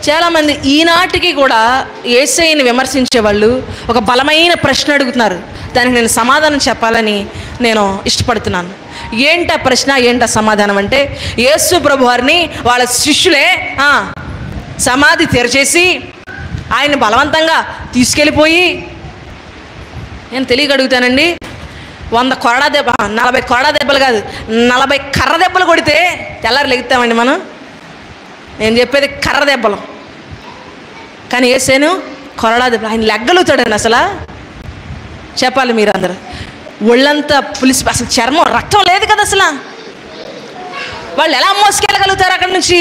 చాలామంది ఈనాటికి కూడా ఏసైని విమర్శించే వాళ్ళు ఒక బలమైన ప్రశ్న అడుగుతున్నారు దానికి నేను సమాధానం చెప్పాలని నేను ఇష్టపడుతున్నాను ఏంట ప్రశ్న ఏంట సమాధానం అంటే యేసు ప్రభు వారిని వాళ్ళ శిష్యులే ఆ, సమాధి తెరచేసి ఆయన బలవంతంగా తీసుకెళ్ళిపోయి నేను తెలియక అడుగుతానండి వంద కొరడా దెబ్బ నలభై కొరడా దెబ్బలు కాదు నలభై కర్ర దెబ్బలు కొడితే తెల్లారి లెగుతామండి మనం నేను చెప్పేది కర్ర దెబ్బలు కానీ వేసాను కొరడా దెబ్బలు ఆయన లెగ్గలుగుతాడండి అసలు చెప్పాలి మీరు అందరు ఒళ్ళంతా పులిసి అసలు చర్మం రక్తం లేదు కదా అసలు వాళ్ళు ఎలా మోసుకెళ్ళగలుగుతారు అక్కడి నుంచి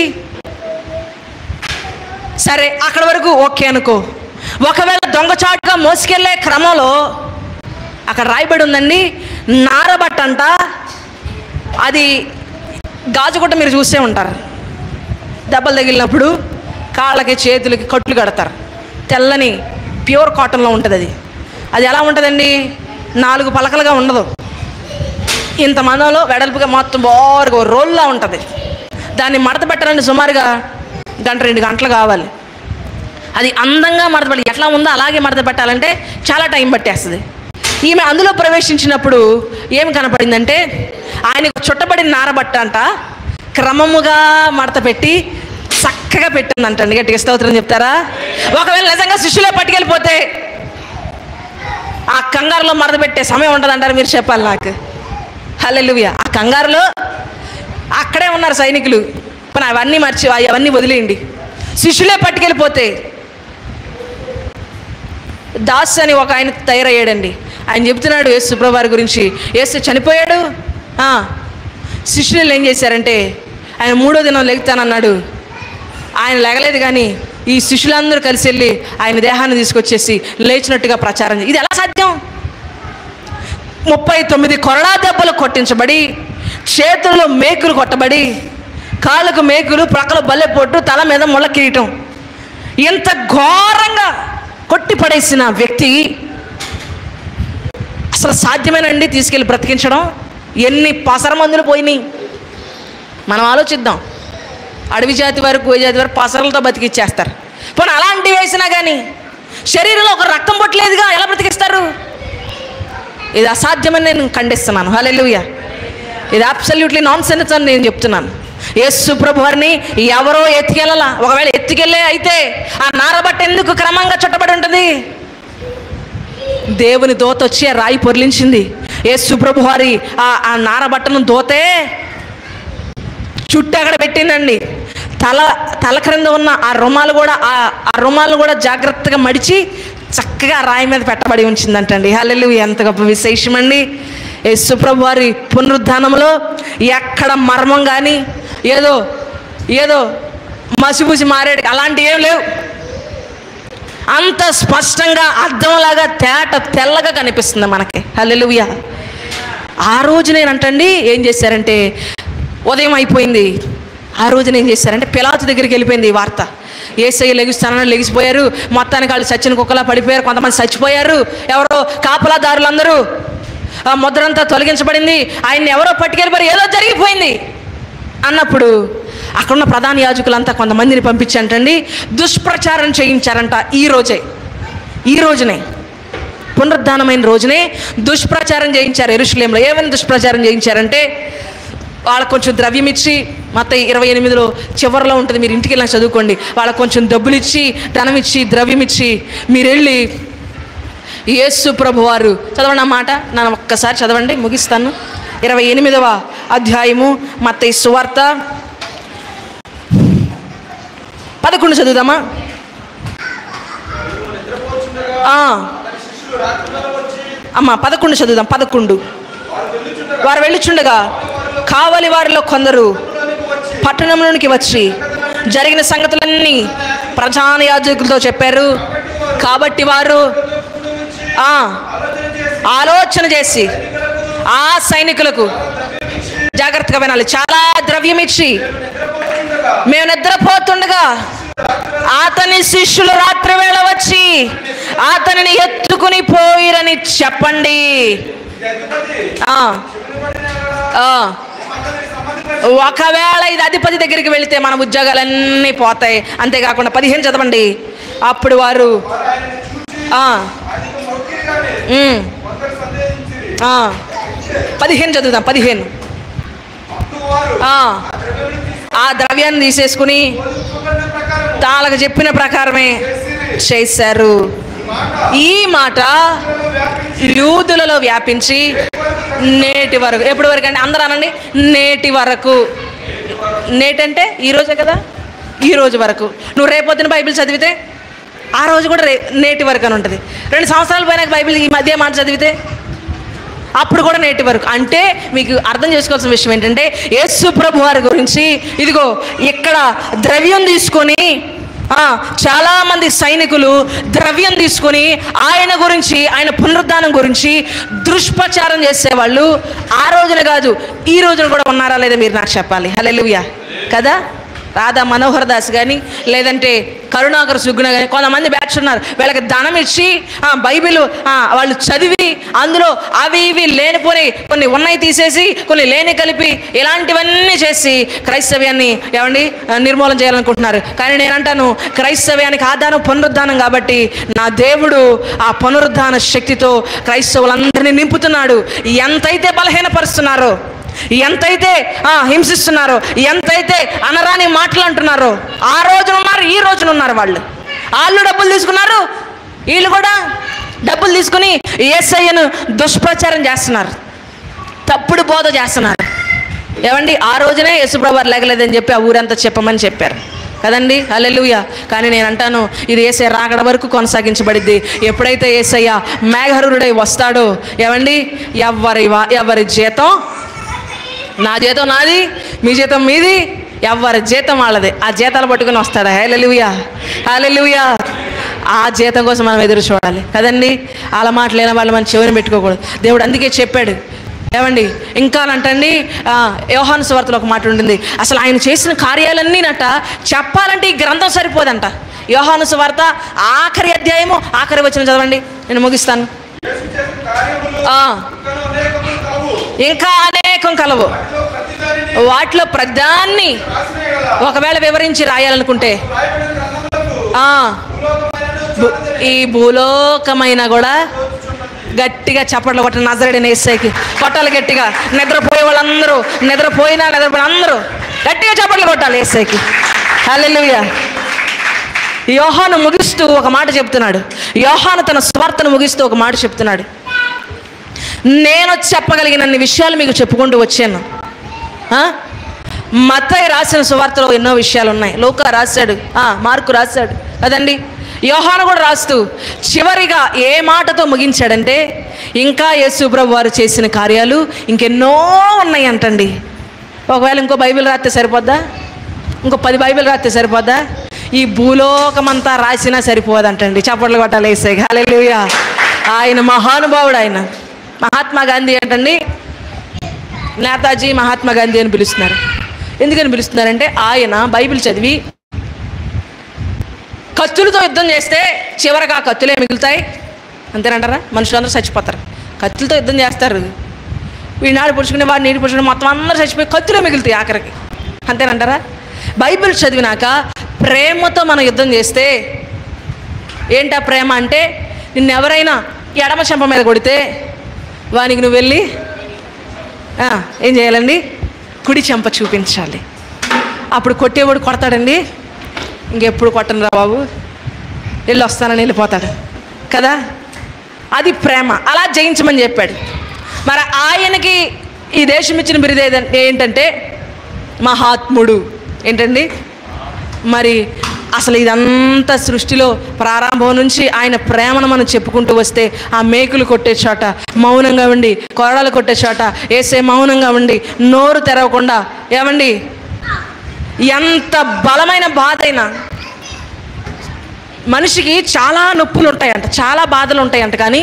సరే అక్కడ వరకు ఓకే అనుకో ఒకవేళ దొంగచాటుగా మోసుకెళ్ళే క్రమంలో అక్కడ రాయబడి ఉందండి నారబట్ట అంట అది గాజుగుట్ట మీరు చూసే ఉంటారు దెబ్బలు తగిలినప్పుడు కాళ్ళకి చేతులకి కట్లు కడతారు తెల్లని ప్యూర్ కాటన్లో ఉంటుంది అది అది ఎలా ఉంటుందండి నాలుగు పలకలుగా ఉండదు ఇంత మందంలో వెడల్పుగా మొత్తం బారుగా ఓ రోల్లా ఉంటుంది దాన్ని మడత పెట్టాలంటే సుమారుగా గంట రెండు గంటలు కావాలి అది అందంగా మడత పెట్టి ఎట్లా ఉందో అలాగే మడత పెట్టాలంటే చాలా టైం పట్టేస్తుంది ఈమె అందులో ప్రవేశించినప్పుడు ఏమి కనపడిందంటే ఆయనకు చుట్టబడిన నారబట్ట అంట క్రమముగా మడత పెట్టి చక్కగా పెట్టిందంటండి గట్టిగా స్తోత్రం చెప్తారా ఒకవేళ నిజంగా శిష్యులే పట్టుకెళ్ళిపోతే ఆ కంగారులో మడత పెట్టే సమయం ఉంటుందంటారు మీరు చెప్పాలి నాకు హల్లెలూయా ఆ కంగారులో అక్కడే ఉన్నారు సైనికులు పని అవన్నీ మర్చి అవన్నీ వదిలేయండి శిష్యులే పట్టుకెళ్ళిపోతే దాస్ అని ఒక ఆయన తయారయ్యాడండి ఆయన చెప్తున్నాడు యేసు సుప్రభారి గురించి యేసు చనిపోయాడు ఆ, శిష్యులు ఏం చేశారంటే ఆయన మూడో దినం లెగుతానన్నాడు ఆయన లెగలేదు కానీ ఈ శిష్యులందరూ కలిసి వెళ్ళి ఆయన దేహాన్ని తీసుకొచ్చేసి లేచినట్టుగా ప్రచారం చే- ఇది ఎలా సాధ్యం ముప్పై తొమ్మిది కొరడా దెబ్బలు కొట్టించబడి చేతుల్లో మేకులు కొట్టబడి కాళ్ళకు మేకులు ప్రక్కల బల్లె పొట్టు తల మీద ముళ్ళ కిరీటం ఇంత ఘోరంగా కొట్టి పడేసిన వ్యక్తి అసలు సాధ్యమేనండి తీసుకెళ్ళి బ్రతికించడం ఎన్ని పసర మందులు పోయినాయి మనం ఆలోచిద్దాం అడవి జాతి వరకు కోయి జాతి వరకు పసరలతో బతికిచ్చేస్తారు పోనీ అలాంటివి వేసినా కానీ శరీరంలో ఒక రక్తం పొట్టలేదుగా ఎలా బ్రతికిస్తారు ఇది అసాధ్యమని నేను ఖండిస్తున్నాను హల్లెలూయా ఇది అబ్సల్యూట్లీ నాన్ సెన్స్ అని నేను చెప్తున్నాను యేసు ప్రభు వారిని ఎవరో ఎత్తుకెళ్ళాల ఒకవేళ ఎత్తుకెళ్ళే అయితే ఆ నారబట్ట ఎందుకు క్రమంగా చుట్టబడి ఉంటుంది దేవుని దోత వచ్చి ఆ రాయి పొర్లించింది యేసు ప్రభు వారి ఆ ఆ నారబట్టను దోతే చుట్టూ అక్కడ పెట్టిందండి తల తల క్రింద ఉన్న ఆ రుమాలు కూడా ఆ ఆ రుమాలు కూడా జాగ్రత్తగా మడిచి చక్కగా ఆ రాయి మీద పెట్టబడి ఉంచిందంటండి హల్లెలు ఎంత గొప్ప విశేషం అండి యేసుప్రభు వారి పునరుద్ధానంలో ఎక్కడ మర్మం కానీ ఏదో ఏదో మసిపూసి మారేడు అలాంటివి ఏం లేవు అంత స్పష్టంగా అర్థంలాగా తేట తెల్లగా కనిపిస్తుంది మనకి హల్లెలూయా ఆ రోజు నేనంటండి ఏం చేశారంటే ఉదయం అయిపోయింది ఆ రోజున ఏం చేశారంటే పిలాతు దగ్గరికి వెళ్ళిపోయింది ఈ వార్త ఏసయ్య లెగిస్తానని లెగిసిపోయారు మొత్తానికి వాళ్ళు చచ్చిన కుక్కలా పడిపోయారు కొంతమంది చచ్చిపోయారు ఎవరో కాపలాదారులందరూ ఆ ముద్రంతా తొలగించబడింది ఆయన్ని ఎవరో పట్టుకెళ్ళిపోయారు ఏదో జరిగిపోయింది అన్నప్పుడు అక్కడున్న ప్రధాన యాజకులంతా కొంతమందిని పంపించంటండి దుష్ప్రచారం చేయించారంట ఈ రోజే ఈ రోజునే పునరుద్ధానమైన రోజునే దుష్ప్రచారం చేయించారు ఎరుషులేంలో ఏమైనా దుష్ప్రచారం చేయించారంటే వాళ్ళకు కొంచెం ద్రవ్యం ఇచ్చి మొత్తం ఇరవై ఎనిమిదిలో చివరిలో ఉంటుంది మీరు ఇంటికి వెళ్ళినా చదువుకోండి వాళ్ళకు కొంచెం డబ్బులు ఇచ్చి ధనం ఇచ్చి ద్రవ్యం ఇచ్చి మీరు వెళ్ళి యేసు ప్రభు వారు చదవండి ఆ మాట నన్ను ఒక్కసారి చదవండి ముగిస్తాను ఇరవై ఎనిమిదవ అధ్యాయము మత్తయి సువార్త పదకొండు చదువుదామా ఆ. అమ్మా పదకొండు చదువుదాం పదకొండు వారు వెళ్ళుచుండగా కావలి వారిలో కొందరు పట్టణంలోనికి వచ్చి జరిగిన సంగతులన్నీ ప్రధాన యాజకులతో చెప్పారు కాబట్టి వారు ఆ, ఆలోచన చేసి ఆ సైనికులకు జాగ్రత్తగా వినాలి చాలా ద్రవ్యం ఇచ్చి మేము నిద్రపోతుండగా అతని శిష్యులు రాత్రి వేళ వచ్చి అతనిని ఎత్తుకుని పోయిరని చెప్పండి ఆ, ఆ, ఒకవేళ ఇది అధిపతి దగ్గరికి వెళితే మన ఉద్యోగాలన్నీ పోతాయి అంతేకాకుండా పదిహేను చదవండి అప్పుడు వారు వారు ఆయనను చూసి ఆ, ఆయనకు మొక్కిరిగానే ఉమ్, కొందరు సందేహించిరి ఆ, పదిహేను చదువుదాం పదిహేను అప్పుడు వారు ఆ, ఆ ద్రవ్యమును తీసి ఆ ద్రవ్యాన్ని తీసేసుకుని చూపబడిన ప్రకారం తాళకు చెప్పిన ప్రకారమే చేసిరి చేశారు ఈ మాట ఈ మాట ప్రజలలో వ్యాపించి యూదులలో వ్యాపించి నేటి వరకు ఎప్పటి వరకు అండి అందరూ అనండి నేటి వరకు నేటి అంటే ఈ రోజే కదా ఈ రోజు వరకు నువ్వు రేపొద్దున బైబిల్ చదివితే ఆ రోజు కూడా రే నేటి వరకు అని ఉంటుంది రెండు సంవత్సరాలు పోయినాక బైబిల్ ఈ మధ్య మాట చదివితే అప్పుడు కూడా నేటి వరకు అంటే మీకు అర్థం చేసుకోవాల్సిన విషయం ఏంటంటే యేసు ప్రభు వారి గురించి ఇదిగో ఇక్కడ ద్రవ్యం తీసుకొని ఆ, చాలామంది సైనికులు ద్రవ్యం తీసుకొని ఆయన గురించి ఆయన పునరుద్ధానం గురించి దుష్ప్రచారం చేసేవాళ్ళు ఆ రోజున కాదు ఈ రోజున కూడా ఉన్నారా లేదా మీరు నాకు చెప్పాలి హల్లెలూయా కదా రాధా మనోహర్ దాస్ కానీ లేదంటే కరుణాకర్ సుగ్న కానీ కొంతమంది బ్యాచ్ ఉన్నారు వీళ్ళకి ధనం ఇచ్చి ఆ, బైబిల్ ఆ, వాళ్ళు చదివి అందులో అవి ఇవి లేనిపోయి కొన్ని ఉన్నాయి తీసేసి కొన్ని లేని కలిపి ఇలాంటివన్నీ చేసి క్రైస్తవ్యాన్ని ఏమండి ఆ, నిర్మూలన చేయాలనుకుంటున్నారు కానీ నేను అంటాను క్రైస్తవ్యానికి ఆధారం పునరుద్ధానం కాబట్టి నా దేవుడు ఆ పునరుద్ధాన శక్తితో క్రైస్తవులందరినీ నింపుతున్నాడు ఎంతైతే బలహీనపరుస్తున్నారో ఎంతైతే ఆ, హింసిస్తున్నారో ఎంతైతే అనరాని మాటలు అంటున్నారో ఆ రోజున ఉన్నారు ఈ రోజున ఉన్నారు వాళ్ళు వాళ్ళు డబ్బులు తీసుకున్నారు వీళ్ళు కూడా డబ్బులు తీసుకుని ఏసయ్యను దుష్ప్రచారం చేస్తున్నారు తప్పుడు బోధ చేస్తున్నారు ఏమండి ఆ రోజునే యేసుప్రభు లేగలేదని చెప్పి ఆ ఊరంతా చెప్పమని చెప్పారు కదండి అల్లెలుయ కానీ నేను అంటాను ఇది ఏసై రాకడ వరకు కొనసాగించబడిద్ది ఎప్పుడైతే ఏసయ్య మేఘరుడై వస్తాడో ఏమండి ఎవరి వా ఎవరి జీతం నా జీతం నాది మీ జీతం మీది ఎవరి జీతం వాళ్ళదే ఆ జీతాలు పట్టుకుని వస్తాడా హేలెలుయా హాలెలుయా ఆ జీతం కోసం మనం ఎదురు చూడాలి కదండి అలా మాట లేని వాళ్ళు మనం చెవిని పెట్టుకోకూడదు దేవుడు అందుకే చెప్పాడు ఏమండి ఇంకా అంటండి ఆ, యోహాను సువార్తలో ఒక మాట ఉంటుంది అసలు ఆయన చేసిన కార్యాలన్నీ నట చెప్పాలంటే ఈ గ్రంథం సరిపోదంట యోహాను సువార్త ఆఖరి అధ్యాయము ఆఖరి వచ్చిన చదవండి నేను ముగిస్తాను యేసు చేసిన కార్యములు ఆ, ఇంకనూ అనేకములు కలవు ఇంకా అనేకం కలవు వాటిలో ప్రతిదానిని వాటిలో ప్రధాన్ని రాసినే గల ఒకవేళ వివరించి రాయాలనుకుంటే రాయబడిన గ్రంథములకు ఆ, భూలోకమైనను భూ- చాలదని ఈ భూలోకమైన కూడా గట్టిగా చప్పట్లు కొట్టిన నజరడిన ఏసైకి కొట్టాలి గట్టిగా నిద్రపోయే వాళ్ళందరూ నిద్రపోయినా నిద్రపోయిన అందరూ గట్టిగా చప్పట్లు కొట్టాలి ఏసైకి హల్లెలూయా యోహాను ముగిస్తూ ఒక మాట చెప్తున్నాడు యోహాను తన స్వార్థను ముగిస్తూ ఒక మాట చెప్తున్నాడు నేను చెప్పగలిగినన్ని విషయాలు మీకు చెప్పుకుంటూ వచ్చాను ఆ? మత్తయి రాసిన సువార్తలో ఎన్నో విషయాలు ఉన్నాయి లోక రాశాడు ఆ, మార్కు రాశాడు కదండి యోహాను కూడా రాస్తూ చివరిగా ఏ మాటతో ముగించాడంటే ఇంకా యేసు ప్రభు వారు చేసిన కార్యాలు ఇంకెన్నో ఉన్నాయి అంటండి ఒకవేళ ఇంకో బైబిల్ రాస్తే సరిపోద్దా ఇంకో పది బైబిల్ రాస్తే సరిపోద్దా ఈ భూలోకమంతా రాసినా సరిపోదంటండి చప్పట్లు కొట్టాలి వేసే హల్లెలూయా ఆయన మహానుభావుడు ఆయన మహాత్మా గాంధీ ఏంటండి నేతాజీ మహాత్మా గాంధీ అని పిలుస్తున్నారు ఎందుకని పిలుస్తున్నారంటే ఆయన బైబిల్ చదివి కత్తులతో యుద్ధం చేస్తే చివరికి ఆ కత్తులే మిగులుతాయి అంతేనంటారా మనుషులందరూ చచ్చిపోతారు కత్తులతో యుద్ధం చేస్తారు వీడి నాడు పుడుచుకునే వాడిని నీటి పుడుచుకుని మొత్తం అందరూ చచ్చిపోయి కత్తులే మిగులుతాయి ఆఖరికి అంతేనంటారా బైబిల్ చదివినాక ప్రేమతో మనం యుద్ధం చేస్తే ఏంటా ప్రేమ అంటే నిన్ను ఎవరైనా ఎడమ చెంప మీద కొడితే వానికి నువ్వు వెళ్ళి ఆ, ఏం చేయాలండి కుడి చెంప చూపించాలి అప్పుడు కొట్టేవాడు కొడతాడండి ఇంకెప్పుడు కొట్టను రా బాబు వెళ్ళి వస్తానని వెళ్ళిపోతాడు కదా అది ప్రేమ అలా జయించమని చెప్పాడు మరి ఆయనకి ఈ దేశం ఇచ్చిన బిరుదు ఏదంటే ఏంటంటే మహాత్ముడు ఏంటండి మరి అసలు ఇదంతా సృష్టిలో ప్రారంభం నుంచి ఆయన ప్రేమను మనం చెప్పుకుంటూ వస్తే ఆ మేకులు కొట్టే చోట మౌనంగా ఉండి కొరడాలు కొట్టే చోట వేసే మౌనంగా ఉండి నోరు తెరవకుండా ఏమండి ఎంత బలమైన బాధ అయినా మనిషికి చాలా నొప్పులు ఉంటాయంట చాలా బాధలు ఉంటాయంట కానీ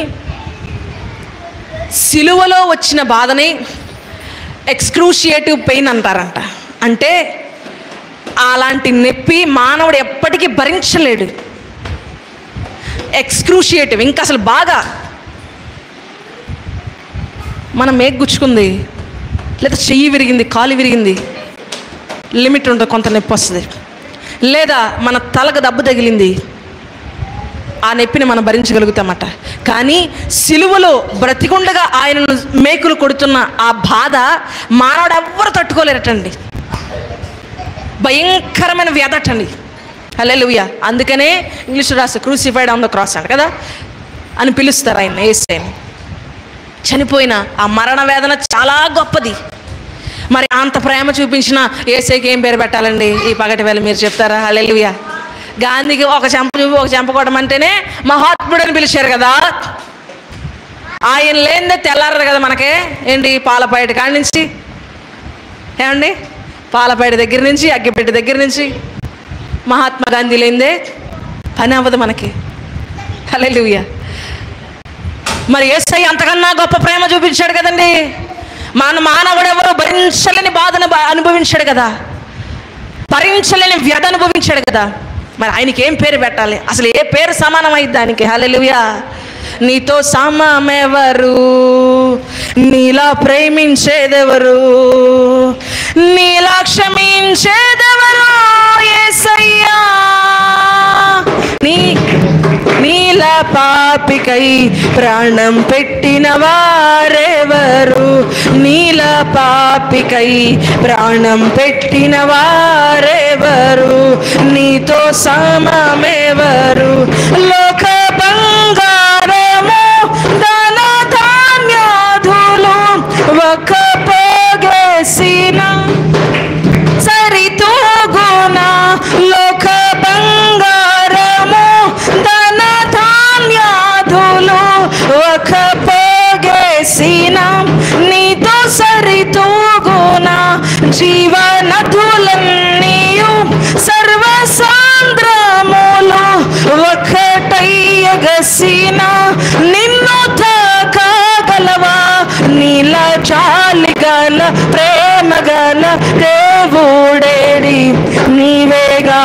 సిలువలో వచ్చిన బాధని ఎక్స్క్రూషియేటివ్ పెయిన్ అంటారంట అంటే అలాంటి నొప్పి మానవుడు ఎప్పటికీ భరించలేడు ఎక్స్క్రూషియేటివ్ ఇంకా అసలు బాగా మన మేక్ గుచ్చుకుంది లేదా చెయ్యి విరిగింది కాలు విరిగింది లిమిట్ ఉంటుంది కొంత నొప్పి వస్తుంది లేదా మన తలకు దెబ్బ తగిలింది ఆ నొప్పిని మనం భరించగలుగుతామట కానీ సిలువలో బ్రతికుండగా ఆయనను మేకులు కొడుతున్న ఆ బాధ మానవుడు ఎవ్వరు తట్టుకోలేరటండి భయంకరమైన వ్యాధటండి హల్లెలూయా అందుకనే ఇంగ్లీష్ రాసి క్రూసిఫైడ్ ఆన్ ద క్రాస్ అంట కదా అని పిలుస్తారు ఆయన ఏసైని చనిపోయిన ఆ మరణ వేదన చాలా గొప్పది మరి అంత ప్రేమ చూపించిన ఏసైకి ఏం పేరు పెట్టాలండి ఈ పగటి వేళ మీరు చెప్తారా హల్లెలూయా గాంధీకి ఒక చెంప చూపి ఒక చెంప కొట్టడం అంటేనే మహాత్ముడు అని పిలిచారు కదా ఆయన లేనిదే తెల్లారదు కదా మనకే ఏంటి పాలపాయటి కాడి నుంచి ఏమండి పాలపాయట దగ్గర నుంచి అగ్గిపెట్టి దగ్గర నుంచి మహాత్మా గాంధీ లేనిదే పని అవ్వదు మనకి హల్లెలూయా మరి ఏసై అంతకన్నా గొప్ప ప్రేమ చూపించాడు కదండి మన మానవుడు ఎవరు భరించలేని బాధను బ- అనుభవించాడు కదా భరించలేని వ్యధ అనుభవించాడు కదా మరి ఆయనకి ఏం పేరు పెట్టాలి అసలు ఏ పేరు సమానమైంది దానికి హల్లెలూయా నీతో సమమెవరు నీలా ప్రేమించేదెవరు నీలా క్షమించేదెవరు ఏసయ్యా నీ నీల పాపికై ప్రాణం పెట్టిన వారెవరు నీల పాపికై ప్రాణం పెట్టిన వారెవరు నీతో సమమెవరు లోక బంగారము ధన ధాన్యాధులు ఒక పోగేసిన సరితూగున లోక బంగారము ధన ధాన్యాధులు ఒక పోగేసిన నీతో సరితూగున జీవనదులన్నీయు సర్వ సాంద్రములు ఒకటయ్యగసిన నిన్ను తాకగలవా నీల చాలి గల ప్రేమ గల దేవుడేడి నీవేగా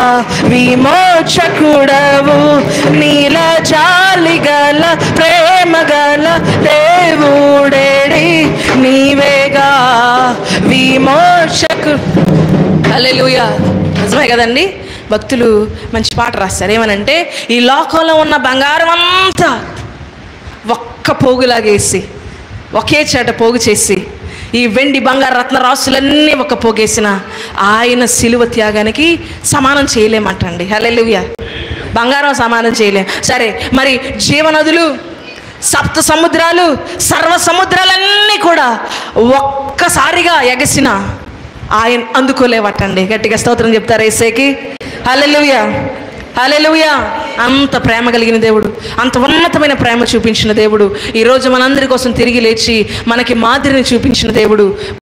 విమోచకుడవు నీల చాలి గల ప్రేమ గల దేవుడేడి నీవేగా విమోచకు హల్లెలూయా నిజమే కదండి భక్తులు మంచి పాట రాస్తారు ఏమనంటే ఈ లోకంలో ఉన్న బంగారం అంతా ఒక్క పోగులాగేసి ఒకే చేట పోగు చేసి ఈ వెండి బంగారు రత్న రాసులన్నీ ఒక పోగేసిన ఆయన సిలువ త్యాగానికి సమానం చేయలేమంటండి హల్లెలూయా బంగారం సమానం చేయలేం సరే మరి జీవనదులు సప్త సముద్రాలు సర్వ సముద్రాలన్నీ కూడా ఒక్కసారిగా ఎగసిన ఆయన అందుకోలేవటండి గట్టిగా స్తోత్రం చెప్తారు ఏసేకి హల్లెలూయా హల్లెలూయా అంత ప్రేమ కలిగిన దేవుడు అంత ఉన్నతమైన ప్రేమ చూపించిన దేవుడు ఈరోజు మనందరి కోసం తిరిగి లేచి మనకి మాదిరిని చూపించిన దేవుడు